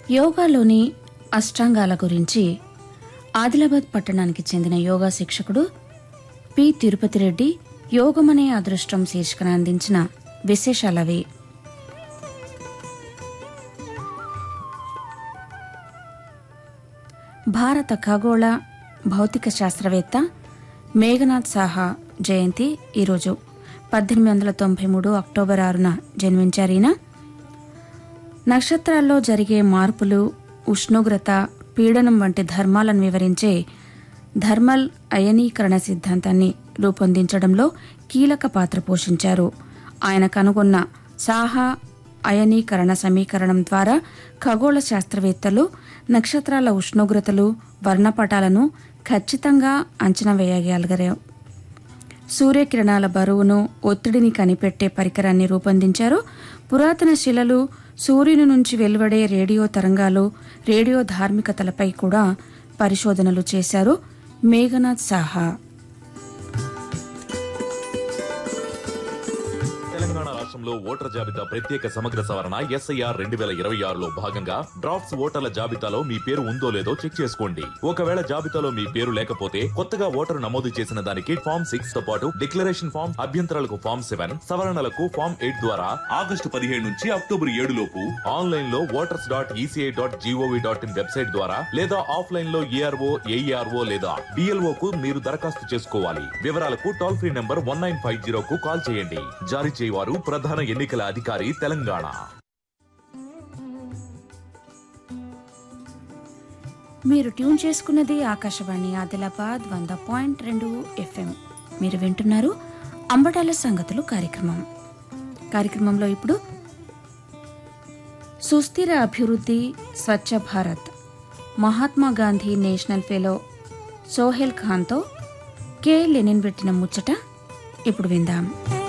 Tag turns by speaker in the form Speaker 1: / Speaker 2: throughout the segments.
Speaker 1: యోగాలోని అష్టాంగాల గురించి ఆదిలాబాద్ పట్టణానికి చెందిన యోగా శిక్షకుడు పి తిరుపతి రెడ్డి యోగమనే అదృష్టం శీర్షికన అందించిన విశేషాలవి భారత ఖగోళ భౌతిక శాస్త్రవేత్త మేఘనాథ్ సాహా జయంతి ఈరోజు పద్దెనిమిది వందల తొంభై మూడు అక్టోబర్ ఆరున జన్మించారు ఈయన నక్షత్రాల్లో జరిగే మార్పులు ఉష్ణోగ్రత పీడనం వంటి ధర్మాలను వివరించే థర్మల్ అయనీకరణ సిద్ధాంతాన్ని రూపొందించడంలో కీలక పాత్ర పోషించారు ఆయన కనుగొన్న సాహా అయనీకరణ సమీకరణం ద్వారా ఖగోళ శాస్త్రవేత్తలు నక్షత్రాల ఉష్ణోగ్రతలు వర్ణపటాలను ఖచ్చితంగా అంచనా వేయగలిగారు సూర్యకిరణాల బరువును ఒత్తిడిని కనిపెట్టే పరికరాన్ని రూపొందించారు పురాతన శిలలు సూర్యుని నుంచి వెలువడే రేడియో తరంగాలు రేడియో ధార్మికతలపై కూడా పరిశోధనలు చేశారు మేఘనాథ్ సాహా
Speaker 2: తెలంగాణ రాష్ట్రంలో ఓటర్ జాబితా ప్రత్యేక సమగ్ర సవరణ ఎస్ఐఆర్ రెండు వేల ఇరవై ఆరులో భాగంగా డ్రాఫ్ట్స్ ఓటర్ల జాబితాలో మీ పేరు ఉందో లేదో చెక్ చేసుకోండి ఒకవేళ జాబితాలో మీ పేరు లేకపోతే కొత్తగా ఓటరు నమోదు చేసిన దానికి ఫామ్ సిక్స్ తో పాటు డిక్లరేషన్ ఫామ్ అభ్యంతరాలకు ఫామ్ సెవెన్ సవరణలకు ఫామ్ ఎయిట్ ద్వారా ఆగస్టు పదిహేడు నుంచి అక్టోబర్ ఏడు లోపు ఆన్లైన్ లో voters dot ECI dot GOV dot in website ద్వారా లేదా ఆఫ్లైన్ లో ఏఆర్ఓ ఏఈఆర్ఓ లేదా డిఎల్ఓ కు మీరు దరఖాస్తు చేసుకోవాలి వివరాలకు toll free number one nine five zero కు కాల్ చేయండి జారీ చేయవారు ప్రధాన ఎన్నికల అధికారి తెలంగాణ
Speaker 1: మీరు ట్యూన్ చేసుకున్నది ఆకాశవాణి ఆదిలాబాద్ వంద పాయింట్ రెండు ఎఫ్ఎం మీరు వింటున్నారు అంబటాల సంగతులు కార్యక్రమం కార్యక్రమంలో ఇప్పుడు సుస్థిర అభివృద్ధి స్వచ్ఛ భారత్ మహాత్మా గాంధీ నేషనల్ ఫెలో సోహెల్ ఖాన్తో కె లెనిన్ పెట్టిన ముచ్చట ఇప్పుడు విందాం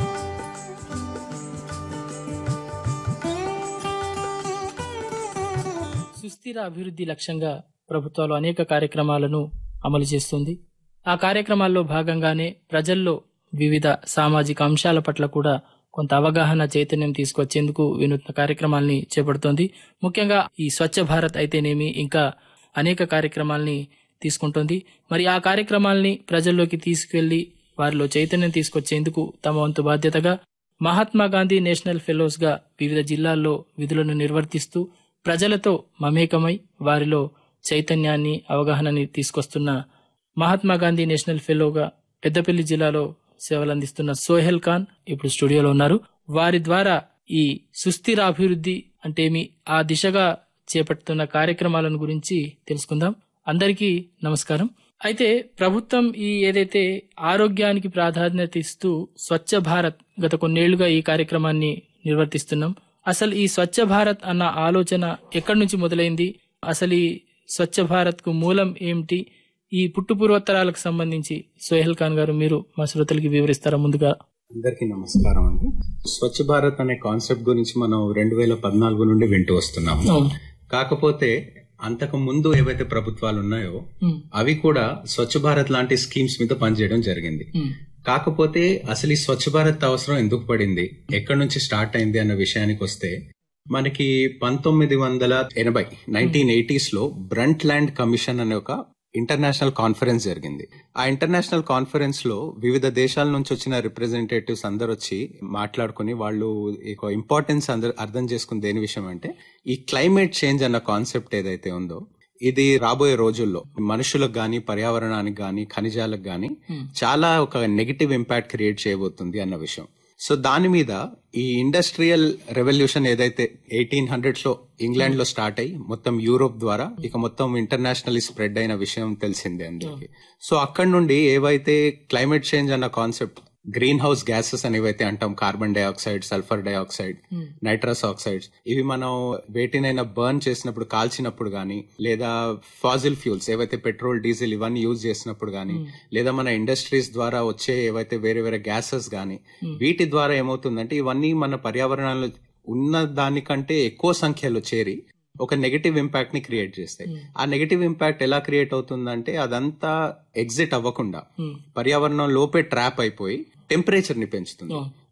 Speaker 3: సుస్థిర అభివృద్ధి లక్ష్యంగా ప్రభుత్వాలు అనేక కార్యక్రమాలను అమలు చేస్తుంది ఆ కార్యక్రమాల్లో భాగంగానే ప్రజల్లో వివిధ సామాజిక అంశాల పట్ల కూడా కొంత అవగాహన చైతన్యం తీసుకొచ్చేందుకు వినూత్న కార్యక్రమాల్ని చేపడుతోంది ముఖ్యంగా ఈ స్వచ్ఛ భారత్ అయితేనేమి ఇంకా అనేక కార్యక్రమాల్ని తీసుకుంటోంది మరి ఆ కార్యక్రమాల్ని ప్రజల్లోకి తీసుకెళ్లి వారిలో చైతన్యం తీసుకొచ్చేందుకు తమ వంతు బాధ్యతగా మహాత్మా గాంధీ నేషనల్ ఫెలోస్ గా వివిధ జిల్లాల్లో విధులను నిర్వర్తిస్తూ ప్రజలతో మమేకమై వారిలో చైతన్యాన్ని అవగాహనని తీసుకొస్తున్న మహాత్మా గాంధీ నేషనల్ ఫెలోగా పెద్దపల్లి జిల్లాలో సేవలందిస్తున్న సోహెల్ ఖాన్ ఇప్పుడు స్టూడియోలో ఉన్నారు వారి ద్వారా ఈ సుస్థిర అభివృద్ధి అంటే ఏమి ఆ దిశగా చేపడుతున్న కార్యక్రమాలను గురించి తెలుసుకుందాం అందరికీ నమస్కారం అయితే ప్రభుత్వం ఈ ఏదైతే ఆరోగ్యానికి ప్రాధాన్యత ఇస్తూ స్వచ్ఛ భారత్ గత కొన్నేళ్లుగా ఈ కార్యక్రమాన్ని నిర్వర్తిస్తున్నాం అసలు ఈ స్వచ్ఛ భారత్ అన్న ఆలోచన ఎక్కడి నుంచి మొదలైంది అసలు ఈ స్వచ్ఛ భారత్ కు మూలం ఏమిటి ఈ పుట్టు పూర్వోత్తరాలకు సంబంధించి సోహెల్ ఖాన్ గారు మీరు మా శ్రోతలకి వివరిస్తారా ముందుగా
Speaker 4: అందరికీ నమస్కారం అండి స్వచ్ఛ భారత్ అనే కాన్సెప్ట్ గురించి మనం రెండు వేల పద్నాలుగు నుండి వింటూ వస్తున్నాము
Speaker 3: అవును.
Speaker 4: కాకపోతే అంతకు ముందు ఏవైతే ప్రభుత్వాలు ఉన్నాయో
Speaker 3: ఉమ్,
Speaker 4: అవి కూడా స్వచ్ఛ భారత్ లాంటి స్కీమ్స్ మీద పనిచేయడం జరిగింది
Speaker 3: ఉమ్,
Speaker 4: కాకపోతే అసలు ఈ స్వచ్ఛ భారత్ అవసరం ఎందుకు పడింది ఎక్కడి నుంచి స్టార్ట్ అయింది అన్న విషయానికి వస్తే మనకి పంతొమ్మిది వందల ఎనభై నైన్టీన్ ఎయిటీస్ లో బ్రంట్ ల్యాండ్ కమిషన్ అనే ఒక ఇంటర్నేషనల్ కాన్ఫరెన్స్ జరిగింది ఆ ఇంటర్నేషనల్ కాన్ఫరెన్స్ లో వివిధ దేశాల నుంచి వచ్చిన రిప్రజెంటేటివ్స్ అందరు వచ్చి మాట్లాడుకుని వాళ్ళు ఒక ఇంపార్టెన్స్ అందరు అర్థం చేసుకుని దేని విషయం అంటే ఈ క్లైమేట్ చేంజ్ అన్న కాన్సెప్ట్ ఏదైతే ఉందో ఇది రాబోయే రోజుల్లో మనుషులకు గాని పర్యావరణానికి గాని ఖనిజాలకు గాని చాలా ఒక నెగిటివ్ ఇంపాక్ట్ క్రియేట్ చేయబోతుంది అన్న విషయం సో దాని మీద ఈ ఇండస్ట్రియల్ రెవల్యూషన్ ఏదైతే ఎయిటీన్ హండ్రెడ్స్ లో ఇంగ్లాండ్ లో స్టార్ట్ అయ్యి మొత్తం యూరోప్ ద్వారా ఇక మొత్తం ఇంటర్నేషనల్ స్ప్రెడ్ అయిన విషయం తెలిసిందే అందరికి సో అక్కడ నుండి ఏవైతే క్లైమేట్ చేంజ్ అన్న కాన్సెప్ట్ గ్రీన్ హౌస్ గ్యాసెస్ అని ఏవైతే అంటాం carbon dioxide sulphur dioxide nitrous oxides ఇవి మనం వేటినైనా బర్న్ చేసినప్పుడు కాల్చినప్పుడు గానీ లేదా ఫాజిల్ ఫ్యూల్స్ ఏవైతే పెట్రోల్ డీజిల్ ఇవన్నీ యూజ్ చేసినప్పుడు గానీ లేదా మన ఇండస్ట్రీస్ ద్వారా వచ్చే ఏవైతే వేరే వేరే గ్యాసెస్ గానీ వీటి ద్వారా ఏమవుతుందంటే ఇవన్నీ మన పర్యావరణంలో ఉన్న దానికంటే ఎక్కువ సంఖ్యలో చేరి ఒక నెగటివ్ ఇంపాక్ట్ ని క్రియేట్ చేస్తాయి ఆ నెగటివ్ ఇంపాక్ట్ ఎలా క్రియేట్ అవుతుందంటే అదంతా ఎగ్జిట్ అవ్వకుండా పర్యావరణం లోపే ట్రాప్ అయిపోయి టెంపరేచర్ ని పెంచుతుంది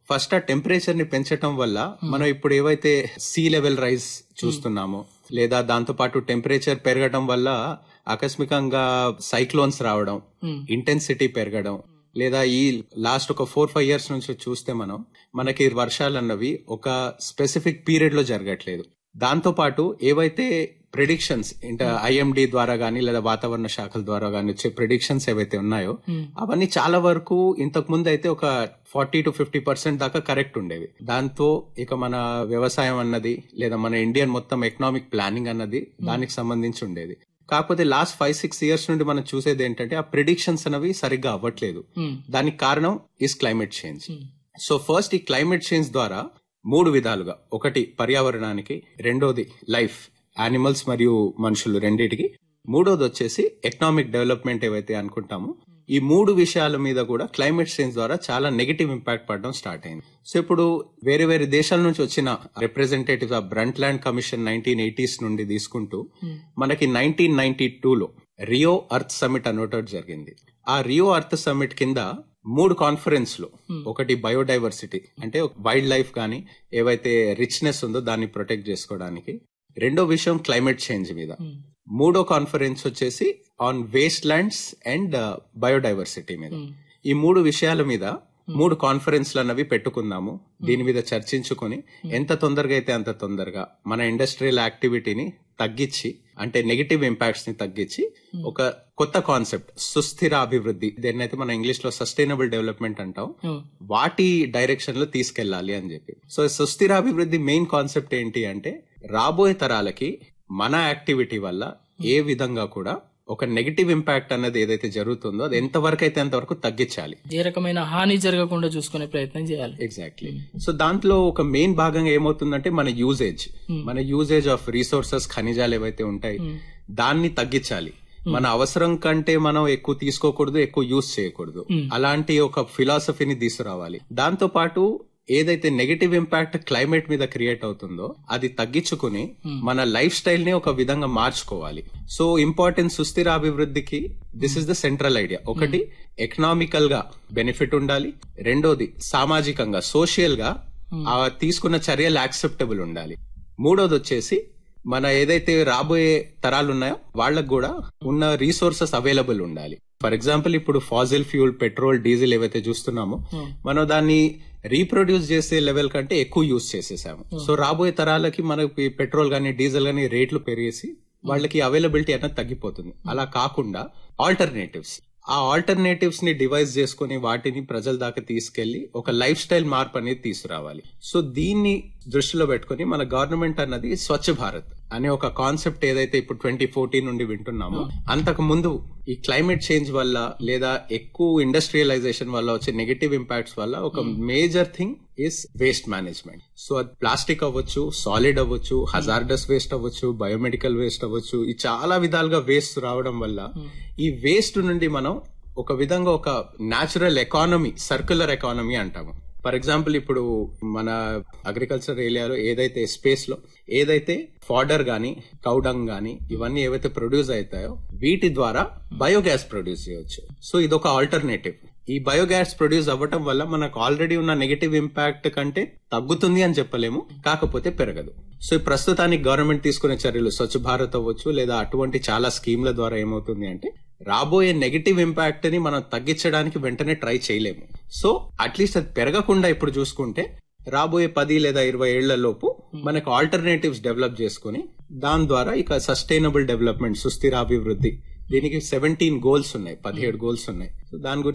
Speaker 4: ఫస్ట్ ఆ టెంపరేచర్ ని పెంచటం వల్ల మనం ఇప్పుడు ఏవైతే సీ లెవెల్ రైజ్ చూస్తున్నామో లేదా దాంతో పాటు టెంపరేచర్ పెరగడం వల్ల ఆకస్మికంగా సైక్లోన్స్ రావడం ఇంటెన్సిటీ పెరగడం లేదా ఈ లాస్ట్ ఒక ఫోర్ ఫైవ్ ఇయర్స్ నుంచి చూస్తే మనం మనకి వర్షాలు అన్నవి ఒక స్పెసిఫిక్ పీరియడ్ లో జరగట్లేదు దాంతో పాటు ఏవైతే ప్రిడిక్షన్స్ ఇంకా ఐఎండి ద్వారా గానీ లేదా వాతావరణ శాఖల ద్వారా గానీ వచ్చే ప్రిడిక్షన్స్ ఏవైతే ఉన్నాయో అవన్నీ చాలా వరకు ఇంతకు ముందు అయితే ఒక ఫార్టీ టు ఫిఫ్టీ పర్సెంట్ దాకా కరెక్ట్ ఉండేవి దాంతో ఇక మన వ్యవసాయం అన్నది లేదా మన ఇండియన్ మొత్తం ఎకనామిక్ ప్లానింగ్ అన్నది దానికి సంబంధించి ఉండేది కాకపోతే లాస్ట్ ఫైవ్ సిక్స్ ఇయర్స్ నుండి మనం చూసేది ఏంటంటే ఆ ప్రిడిక్షన్స్ అనేవి సరిగ్గా అవ్వట్లేదు దానికి కారణం is climate change so first ఈ క్లైమేట్ చేంజ్ ద్వారా మూడు విధాలుగా ఒకటి పర్యావరణానికి రెండోది లైఫ్ యానిమల్స్ మరియు మనుషులు రెండిటికి మూడోది వచ్చేసి ఎకనామిక్ డెవలప్మెంట్ ఏవైతే అనుకుంటామో ఈ మూడు విషయాల మీద కూడా క్లైమేట్ చేంజ్ ద్వారా చాలా నెగిటివ్ ఇంపాక్ట్ పడడం స్టార్ట్ అయింది సో ఇప్పుడు వేరే వేరే దేశాల నుంచి వచ్చిన రిప్రజెంటేటివ్స్ ఆ Brundtland commission nineteen eighties నుండి తీసుకుంటూ మనకి నైన్టీన్ నైన్టీ టూలో రియో అర్త్ సమిట్ అనోటోటి జరిగింది ఆ రియో అర్త్ సమిట్ కింద మూడు కాన్ఫరెన్స్ లో ఒకటి బయోడైవర్సిటీ అంటే వైల్డ్ లైఫ్ కానీ ఏవైతే రిచ్నెస్ ఉందో దాన్ని ప్రొటెక్ట్ చేసుకోవడానికి రెండో విషయం క్లైమేట్ చేంజ్ మీద మూడో కాన్ఫరెన్స్ వచ్చేసి on waste lands and biodiversity మీద ఈ మూడు విషయాల మీద మూడు కాన్ఫరెన్స్లు అన్నవి పెట్టుకుందాము దీని మీద చర్చించుకొని ఎంత తొందరగా అయితే అంత తొందరగా మన ఇండస్ట్రియల్ యాక్టివిటీని తగ్గించి అంటే నెగిటివ్ ఇంపాక్ట్స్ ని తగ్గించి ఒక కొత్త కాన్సెప్ట్ సుస్థిర అభివృద్ధి దేన్నైతే మన ఇంగ్లీష్ లో సస్టైనబుల్ డెవలప్మెంట్ అంటాం వాటి డైరెక్షన్ లో తీసుకెళ్లాలి అని చెప్పి సో సుస్థిర అభివృద్ధి మెయిన్ కాన్సెప్ట్ ఏంటి అంటే రాబోయే తరాలకి మన యాక్టివిటీ వల్ల ఏ విధంగా కూడా ఒక నెగిటివ్ ఇంపాక్ట్ అన్నది ఏదైతే జరుగుతుందో అది ఎంతవరకు అయితే అంతవరకు తగ్గించాలి
Speaker 3: ఏ రకమైన హాని జరగకుండా చూసుకునే ప్రయత్నం చేయాలి
Speaker 4: ఎగ్జాక్ట్లీ సో దాంట్లో ఒక మెయిన్ భాగంగా ఏమవుతుందంటే మన యూజేజ్ మన యూజేజ్ ఆఫ్ రీసోర్సెస్ ఖనిజాలు ఏవైతే ఉంటాయి దాన్ని తగ్గించాలి మన అవసరం కంటే మనం ఎక్కువ తీసుకోకూడదు ఎక్కువ యూజ్ చేయకూడదు అలాంటి ఒక ఫిలాసఫీని తీసుకురావాలి దాంతో పాటు ఏదైతే నెగటివ్ ఇంపాక్ట్ క్లైమేట్ మీద క్రియేట్ అవుతుందో అది తగ్గించుకుని మన లైఫ్ స్టైల్ ని ఒక విధంగా మార్చుకోవాలి సో ఇంపార్టెంట్ సుస్థిర అభివృద్ధికి this is the central idea ఒకటి ఎకనామికల్ గా బెనిఫిట్ ఉండాలి రెండోది సామాజికంగా సోషల్ గా ఆ తీసుకున్న చర్యలు యాక్సెప్టబుల్ ఉండాలి మూడోది వచ్చేసి మన ఏదైతే రాబోయే తరాలు ఉన్నాయో వాళ్ళకు కూడా ఉన్న రీసోర్సెస్ అవైలబుల్ ఉండాలి ఫర్ ఎగ్జాంపుల్ ఇప్పుడు ఫాజిల్ ఫ్యూల్ పెట్రోల్ డీజిల్ ఏవైతే చూస్తున్నామో మనం దాన్ని రీప్రొడ్యూస్ చేసే లెవెల్ కంటే ఎక్కువ యూజ్ చేసేసాము సో రాబోయే తరాలకి మనకి పెట్రోల్ గానీ డీజిల్ గానీ రేట్లు పెరిగేసి వాళ్ళకి అవైలబిలిటీ అనేది తగ్గిపోతుంది అలా కాకుండా ఆల్టర్నేటివ్స్ ఆ ఆల్టర్నేటివ్స్ ని డివైస్ చేసుకుని వాటిని ప్రజల దాకా తీసుకెళ్లి ఒక లైఫ్ స్టైల్ మార్పు అనేది తీసుకురావాలి సో దీన్ని దృష్టిలో పెట్టుకుని మన గవర్నమెంట్ అన్నది స్వచ్ఛ భారత్ అనే ఒక కాన్సెప్ట్ ఏదైతే ఇప్పుడు ట్వంటీ ఫోర్టీన్ నుండి వింటున్నామో అంతకు ముందు ఈ క్లైమేట్ చేంజ్ వల్ల లేదా ఎక్కువ ఇండస్ట్రియలైజేషన్ వల్ల వచ్చే నెగటివ్ ఇంపాక్ట్స్ వల్ల ఒక major thing is waste management so అది ప్లాస్టిక్ అవ్వచ్చు సాలిడ్ అవ్వచ్చు హజార్డస్ వేస్ట్ అవ్వచ్చు బయోమెడికల్ వేస్ట్ అవ్వచ్చు ఈ చాలా విధాలుగా వేస్ట్ రావడం వల్ల ఈ వేస్ట్ నుండి మనం ఒక విధంగా ఒక న్యాచురల్ ఎకానమీ సర్క్యులర్ ఎకానమీ అంటాము ఫర్ ఎగ్జాంపుల్ ఇప్పుడు మన అగ్రికల్చర్ ఏరియాలో ఏదైతే స్పేస్ లో ఏదైతే ఫాడర్ గానీ కౌడంగ్ గానీ ఇవన్నీ ఏవైతే ప్రొడ్యూస్ అవుతాయో వీటి ద్వారా బయోగ్యాస్ ప్రొడ్యూస్ చేయొచ్చు సో ఇదొక ఆల్టర్నేటివ్ ఈ బయోగ్యాస్ ప్రొడ్యూస్ అవ్వటం వల్ల మనకు ఆల్రెడీ ఉన్న నెగటివ్ ఇంపాక్ట్ కంటే తగ్గుతుంది అని చెప్పలేము కాకపోతే పెరగదు సో ఈ ప్రస్తుతానికి గవర్నమెంట్ తీసుకునే చర్యలు స్వచ్ఛ భారత్ అవ్వచ్చు లేదా అటువంటి చాలా స్కీమ్ల ద్వారా ఏమవుతుంది అంటే రాబోయే నెగటివ్ ఇంపాక్ట్ ని మనం తగ్గించడానికి వెంటనే ట్రై చేయలేము సో అట్లీస్ట్ అది పెరగకుండా ఇప్పుడు చూసుకుంటే రాబోయే పది లేదా ఇరవై ఏళ్ల లోపు మనకు ఆల్టర్నేటివ్స్ డెవలప్ చేసుకుని దాని ద్వారా ఇక సస్టైనబుల్ డెవలప్మెంట్ సుస్థిర అభివృద్ధి దీనికి సెవెంటీన్ గోల్స్ ఉన్నాయి పదిహేడు గోల్స్ ఉన్నాయి సో దాని గురించి